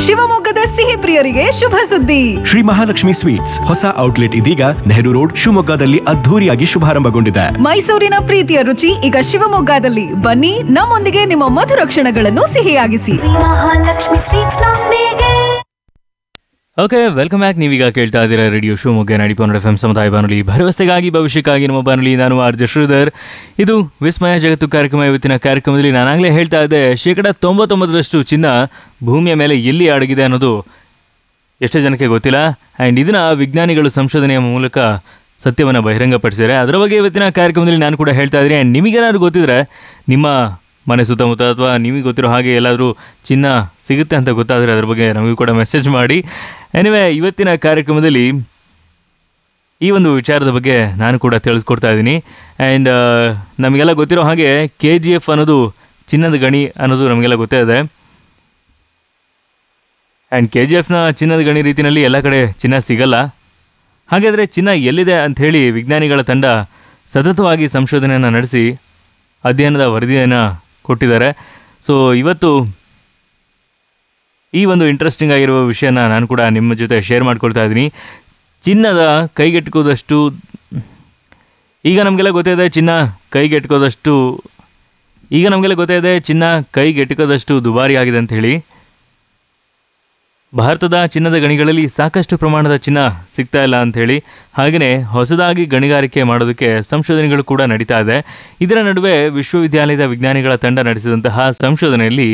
ಶಿವಮೊಗ್ಗದ ಸಿಹಿ ಪ್ರಿಯರಿಗೆ ಶುಭ ಸುದ್ದಿ ಶ್ರೀ ಮಹಾಲಕ್ಷ್ಮಿ ಸ್ವೀಟ್ಸ್ ಹೊಸ ಔಟ್ಲೆಟ್ ಇದೀಗ ನೆಹರು ರೋಡ್ ಶಿವಮೊಗ್ಗದಲ್ಲಿ ಅದ್ಧೂರಿಯಾಗಿ ಶುಭಾರಂಭಗೊಂಡಿದೆ ಮೈಸೂರಿನ ಪ್ರೀತಿಯ ರುಚಿ ಈಗ ಶಿವಮೊಗ್ಗದಲ್ಲಿ ಬನ್ನಿ ನಮ್ಮೊಂದಿಗೆ ನಿಮ್ಮ ಮಧುರ ಕ್ಷಣಗಳನ್ನು ಸಿಹಿಯಾಗಿಸಿ ಮಹಾಲಕ್ಷ್ಮಿ ಸ್ವೀಟ್ಸ್ ನೊಂದಿಗೆ ಓಕೆ ವೆಲ್ಕಮ್ ಬ್ಯಾಕ್ ನೀವೀಗ ಕೇಳ್ತಾ ಇದ್ದೀರಾ ರೇಡಿಯೋ ಶಿವಮೊಗ್ಗ ನಾಡಿ ಪನ್ನಡ ಎಫ್ ಎಂ ಸಮುದಾಯ ಬಾನುಲಿ ಭರವಸೆಗಾಗಿ ಭವಿಷ್ಯಕ್ಕಾಗಿ ನಮ್ಮ ಬಾನುಲಿ ನಾನು ಆರ್ ಜೆ ಶ್ರೀಧರ್ ಇದು ವಿಸ್ಮಯ ಜಗತ್ತು ಕಾರ್ಯಕ್ರಮ ಇವತ್ತಿನ ಕಾರ್ಯಕ್ರಮದಲ್ಲಿ ನಾನಾಗಲೇ ಹೇಳ್ತಾ ಇದ್ದೆ ಶೇಕಡ ತೊಂಬತ್ತೊಂಬತ್ತರಷ್ಟು ಚಿನ್ನ ಭೂಮಿಯ ಮೇಲೆ ಎಲ್ಲಿ ಅಡಗಿದೆ ಅನ್ನೋದು ಎಷ್ಟೋ ಜನಕ್ಕೆ ಗೊತ್ತಿಲ್ಲ ಆ್ಯಂಡ್ ಇದನ್ನ ವಿಜ್ಞಾನಿಗಳು ಸಂಶೋಧನೆಯ ಮೂಲಕ ಸತ್ಯವನ್ನು ಬಹಿರಂಗಪಡಿಸಿದ್ದಾರೆ ಅದರ ಬಗ್ಗೆ ಇವತ್ತಿನ ಕಾರ್ಯಕ್ರಮದಲ್ಲಿ ನಾನು ಕೂಡ ಹೇಳ್ತಾ ಇದ್ದೀನಿ ಆ್ಯಂಡ್ ನಿಮಗೇನಾದ್ರು ಗೊತ್ತಿದ್ರೆ ನಿಮ್ಮ ಮನೆ ಸುತ್ತಮುತ್ತ ಅಥವಾ ನಿಮಗೆ ಗೊತ್ತಿರೋ ಹಾಗೆ ಎಲ್ಲಾದರೂ ಚಿನ್ನ ಸಿಗುತ್ತೆ ಅಂತ ಗೊತ್ತಾದರೆ ಅದ್ರ ಬಗ್ಗೆ ನಮಗೂ ಕೂಡ ಮೆಸೇಜ್ ಮಾಡಿ ಎನಿವೆ ಇವತ್ತಿನ ಕಾರ್ಯಕ್ರಮದಲ್ಲಿ ಈ ಒಂದು ವಿಚಾರದ ಬಗ್ಗೆ ನಾನು ಕೂಡ ತಿಳಿಸ್ಕೊಡ್ತಾ ಇದ್ದೀನಿ ಆ್ಯಂಡ್ ನಮಗೆಲ್ಲ ಗೊತ್ತಿರೋ ಹಾಗೆ ಕೆ ಜಿ ಎಫ್ ಅನ್ನೋದು ಚಿನ್ನದ ಗಣಿ ಅನ್ನೋದು ನಮಗೆಲ್ಲ ಗೊತ್ತೇ ಇದೆ ಆ್ಯಂಡ್ ಕೆ ಜಿ ಎಫ್ನ ಚಿನ್ನದ ಗಣಿ ರೀತಿಯಲ್ಲಿ ಎಲ್ಲ ಕಡೆ ಚಿನ್ನ ಸಿಗಲ್ಲ ಹಾಗಾದರೆ ಚಿನ್ನ ಎಲ್ಲಿದೆ ಅಂಥೇಳಿ ವಿಜ್ಞಾನಿಗಳ ತಂಡ ಸತತವಾಗಿ ಸಂಶೋಧನೆಯನ್ನು ನಡೆಸಿ ಅಧ್ಯಯನದ ವರದಿಯನ್ನು ಕೊಟ್ಟಿದ್ದಾರೆ ಸೊ ಇವತ್ತು ಈ ಒಂದು ಇಂಟ್ರೆಸ್ಟಿಂಗ್ ಆಗಿರುವ ವಿಷಯನ ನಾನು ಕೂಡ ನಿಮ್ಮ ಜೊತೆ ಶೇರ್ ಮಾಡ್ಕೊಳ್ತಾ ಇದ್ದೀನಿ ಚಿನ್ನದ ಕೈಗೆಟುಕೋದಷ್ಟು ಈಗ ನಮಗೆಲ್ಲ ಗೊತ್ತಿದೆ ಚಿನ್ನ ಕೈಗೆಟುಕೋದಷ್ಟು ಈಗ ನಮಗೆಲ್ಲ ಗೊತ್ತಿದೆ ಚಿನ್ನ ಕೈಗೆಟುಕೋದಷ್ಟು ದುಬಾರಿ ಆಗಿದೆ ಅಂತ ಹೇಳಿ ಭಾರತದ ಚಿನ್ನದ ಗಣಿಗಳಲ್ಲಿ ಸಾಕಷ್ಟು ಪ್ರಮಾಣದ ಚಿನ್ನ ಸಿಗ್ತಾ ಇಲ್ಲ ಅಂತ ಹೇಳಿ ಹಾಗೆಯೇ ಹೊಸದಾಗಿ ಗಣಿಗಾರಿಕೆ ಮಾಡೋದಕ್ಕೆ ಸಂಶೋಧನೆಗಳು ಕೂಡ ನಡೀತಾ ಇದೆ ಇದರ ನಡುವೆ ವಿಶ್ವವಿದ್ಯಾಲಯದ ವಿಜ್ಞಾನಿಗಳ ತಂಡ ನಡೆಸಿದಂತಹ ಸಂಶೋಧನೆಯಲ್ಲಿ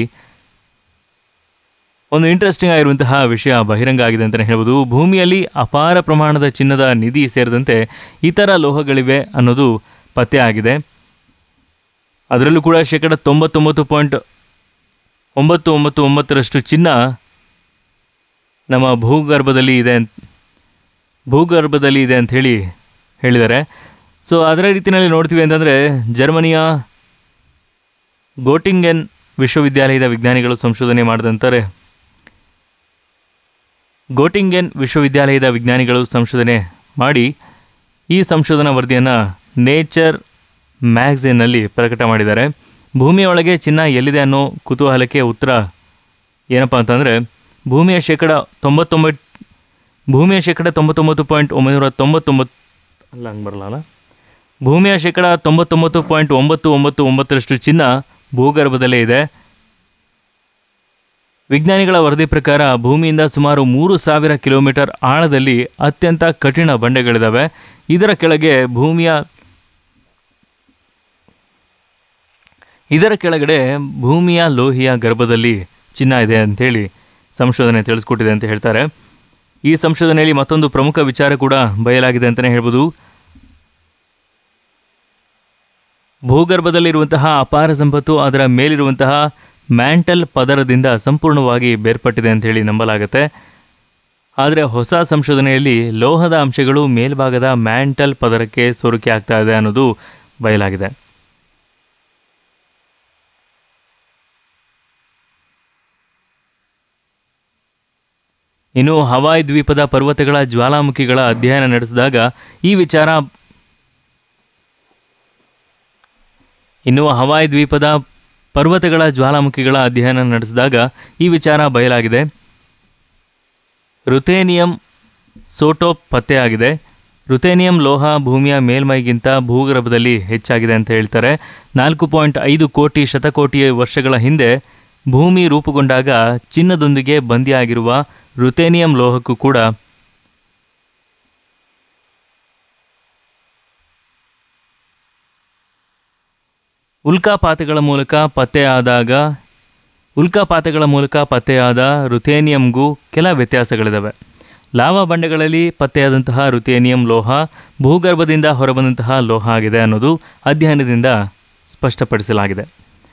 ಒಂದು ಇಂಟ್ರೆಸ್ಟಿಂಗ್ ಆಗಿರುವಂತಹ ವಿಷಯ ಬಹಿರಂಗ ಆಗಿದೆ ಅಂತಲೇ ಹೇಳ್ಬೋದು ಭೂಮಿಯಲ್ಲಿ ಅಪಾರ ಪ್ರಮಾಣದ ಚಿನ್ನದ ನಿಧಿ ಸೇರಿದಂತೆ ಇತರ ಲೋಹಗಳಿವೆ ಅನ್ನೋದು ಪತ್ತೆ ಆಗಿದೆ ಅದರಲ್ಲೂ ಕೂಡ ಶೇಕಡ ತೊಂಬತ್ತೊಂಬತ್ತು ಪಾಯಿಂಟ್ ಒಂಬತ್ತು ಒಂಬತ್ತು ಒಂಬತ್ತರಷ್ಟು ಚಿನ್ನ ನಮ್ಮ ಭೂಗರ್ಭದಲ್ಲಿ ಇದೆ ಅಂತ ಭೂಗರ್ಭದಲ್ಲಿ ಇದೆ ಅಂತ ಹೇಳಿ ಹೇಳಿದ್ದಾರೆ ಸೊ ಅದರ ರೀತಿಯಲ್ಲಿ ನೋಡ್ತೀವಿ ಅಂತಂದರೆ ಜರ್ಮನಿಯ ಗೋಟಿಂಗೆನ್ ವಿಶ್ವವಿದ್ಯಾಲಯದ ವಿಜ್ಞಾನಿಗಳು ಸಂಶೋಧನೆ ಮಾಡಿದಂತಾರೆ ಗೋಟಿಂಗೆನ್ ವಿಶ್ವವಿದ್ಯಾಲಯದ ವಿಜ್ಞಾನಿಗಳು ಸಂಶೋಧನೆ ಮಾಡಿ ಈ ಸಂಶೋಧನಾ ವರದಿಯನ್ನು ನೇಚರ್ ಮ್ಯಾಗ್ಝಿನ್ನಲ್ಲಿ ಪ್ರಕಟ ಮಾಡಿದ್ದಾರೆ ಭೂಮಿಯ ಒಳಗೆ ಚಿನ್ನ ಎಲ್ಲಿದೆ ಅನ್ನೋ ಕುತೂಹಲಕ್ಕೆ ಉತ್ತರ ಏನಪ್ಪ ಅಂತಂದರೆ ಭೂಮಿಯ ಶೇಕಡ ತೊಂಬತ್ತೊಂಬತ್ತು ಭೂಮಿಯ ಶೇಕಡ ತೊಂಬತ್ತೊಂಬತ್ತು ಪಾಯಿಂಟ್ ಒಂಬೈನೂರ ತೊಂಬತ್ತೊಂಬತ್ತು ಅಲ್ಲ ಹಂಗೆ ಬರಲ್ಲ ಅಲ್ಲ ಭೂಮಿಯ ಶೇಕಡ ತೊಂಬತ್ತೊಂಬತ್ತು ಪಾಯಿಂಟ್ ಒಂಬತ್ತು ಒಂಬತ್ತು ಒಂಬತ್ತರಷ್ಟು ಚಿನ್ನ ಭೂಗರ್ಭದಲ್ಲೇ ಇದೆ ವಿಜ್ಞಾನಿಗಳ ವರದಿ ಪ್ರಕಾರ ಭೂಮಿಯಿಂದ ಸುಮಾರು ಮೂರು ಸಾವಿರ ಕಿಲೋಮೀಟರ್ ಆಳದಲ್ಲಿ ಅತ್ಯಂತ ಕಠಿಣ ಬಂಡೆಗಳಿದ್ದಾವೆ ಇದರ ಕೆಳಗೆ ಭೂಮಿಯ ಇದರ ಕೆಳಗಡೆ ಭೂಮಿಯ ಲೋಹಿಯ ಗರ್ಭದಲ್ಲಿ ಚಿನ್ನ ಇದೆ ಅಂತೇಳಿ ಸಂಶೋಧನೆ ತಿಳಿಸ್ಕೊಟ್ಟಿದೆ ಅಂತ ಹೇಳ್ತಾರೆ ಈ ಸಂಶೋಧನೆಯಲ್ಲಿ ಮತ್ತೊಂದು ಪ್ರಮುಖ ವಿಚಾರ ಕೂಡ ಬಯಲಾಗಿದೆ ಅಂತಲೇ ಹೇಳ್ಬೋದು ಭೂಗರ್ಭದಲ್ಲಿರುವಂತಹ ಅಪಾರ ಸಂಪತ್ತು ಅದರ ಮೇಲಿರುವಂತಹ ಮ್ಯಾಂಟಲ್ ಪದರದಿಂದ ಸಂಪೂರ್ಣವಾಗಿ ಬೇರ್ಪಟ್ಟಿದೆ ಅಂತ ಹೇಳಿ ನಂಬಲಾಗುತ್ತೆ ಆದರೆ ಹೊಸ ಸಂಶೋಧನೆಯಲ್ಲಿ ಲೋಹದ ಅಂಶಗಳು ಮೇಲ್ಭಾಗದ ಮ್ಯಾಂಟಲ್ ಪದರಕ್ಕೆ ಸೋರಿಕೆ ಆಗ್ತಾ ಇದೆ ಅನ್ನೋದು ಬಯಲಾಗಿದೆ ಇನ್ನು ಹವಾಯ್ ದ್ವೀಪದ ಪರ್ವತಗಳ ಜ್ವಾಲಾಮುಖಿಗಳ ಅಧ್ಯಯನ ನಡೆಸಿದಾಗ ಈ ವಿಚಾರ ಇನ್ನು ಹವಾಯ್ ದ್ವೀಪದ ಪರ್ವತಗಳ ಜ್ವಾಲಾಮುಖಿಗಳ ಅಧ್ಯಯನ ನಡೆಸಿದಾಗ ಈ ವಿಚಾರ ಬಯಲಾಗಿದೆ ರುಥೇನಿಯಂ ಸೋಟೋಪ್ ಪತ್ತೆಯಾಗಿದೆ ರುಥೇನಿಯಂ ಲೋಹ ಭೂಮಿಯ ಮೇಲ್ಮೈಗಿಂತ ಭೂಗರ್ಭದಲ್ಲಿ ಹೆಚ್ಚಾಗಿದೆ ಅಂತ ಹೇಳ್ತಾರೆ ನಾಲ್ಕು ಪಾಯಿಂಟ್ ಐದು ಕೋಟಿ ಶತಕೋಟಿ ವರ್ಷಗಳ ಹಿಂದೆ ಭೂಮಿ ರೂಪುಗೊಂಡಾಗ ಚಿನ್ನದೊಂದಿಗೆ ಬಂದಿಯಾಗಿರುವ ರುಥೇನಿಯಂ ಲೋಹಕ್ಕೂ ಕೂಡ ಉಲ್ಕಾಪಾತಗಳ ಮೂಲಕ ಪತ್ತೆಯಾದಾಗ ಉಲ್ಕಾಪಾತಗಳ ಮೂಲಕ ಪತ್ತೆಯಾದ ರುಥೇನಿಯಂಗೂ ಕೆಲ ವ್ಯತ್ಯಾಸಗಳಿದ್ದಾವೆ ಲಾವಾ ಬಂಡೆಗಳಲ್ಲಿ ಪತ್ತೆಯಾದಂತಹ ರುಥೇನಿಯಂ ಲೋಹ ಭೂಗರ್ಭದಿಂದ ಹೊರಬಂದಂತಹ ಲೋಹ ಆಗಿದೆ ಅನ್ನೋದು ಅಧ್ಯಯನದಿಂದ ಸ್ಪಷ್ಟಪಡಿಸಲಾಗಿದೆ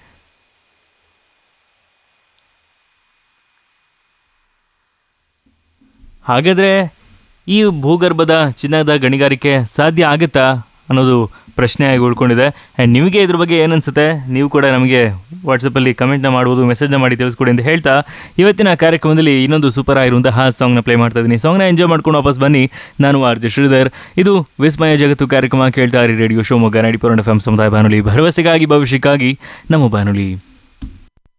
ಹಾಗಾದರೆ ಈ ಭೂಗರ್ಭದ ಚಿನ್ನದ ಗಣಿಗಾರಿಕೆ ಸಾಧ್ಯ ಆಗುತ್ತಾ ಅನ್ನೋದು ಪ್ರಶ್ನೆಯಾಗಿ ಉಳ್ಕೊಂಡಿದೆ ಆ್ಯಂಡ್ ನಿಮಗೆ ಇದ್ರ ಬಗ್ಗೆ ಏನನ್ಸುತ್ತೆ ನೀವು ಕೂಡ ನಮಗೆ ವಾಟ್ಸಪ್ಪಲ್ಲಿ ಕಮೆಂಟ್ನ ಮಾಡ್ಬೋದು ಮೆಸೇಜ್ನ ಮಾಡಿ ತಿಳಿಸ್ಕೊಡಿ ಅಂತ ಹೇಳ್ತಾ ಇವತ್ತಿನ ಕಾರ್ಯಕ್ರಮದಲ್ಲಿ ಇನ್ನೊಂದು ಸೂಪರ್ ಆಗಿರುವಂತಹ ಸಾಂಗ್ನ ಪ್ಲೇ ಮಾಡ್ತಾ ಇದ್ದೀನಿ ಸಾಂಗ್ನ ಎಂಜಾಯ್ ಮಾಡ್ಕೊಂಡು ವಾಪಸ್ ಬನ್ನಿ ನಾನು ಆರ್ ಜೆ ಶ್ರೀಧರ್ ಇದು ವಿಸ್ಮಯ ಜಗತ್ತು ಕಾರ್ಯಕ್ರಮ ಕೇಳ್ತಾ ಇರಿ radio Shivamogga ninety four F M ಸಮುದಾಯ ಬಾನುಲಿ ಭರವಸೆಗಾಗಿ ಭವಿಷ್ಯಕ್ಕಾಗಿ ನಮ್ಮ ಬಾನುಲಿ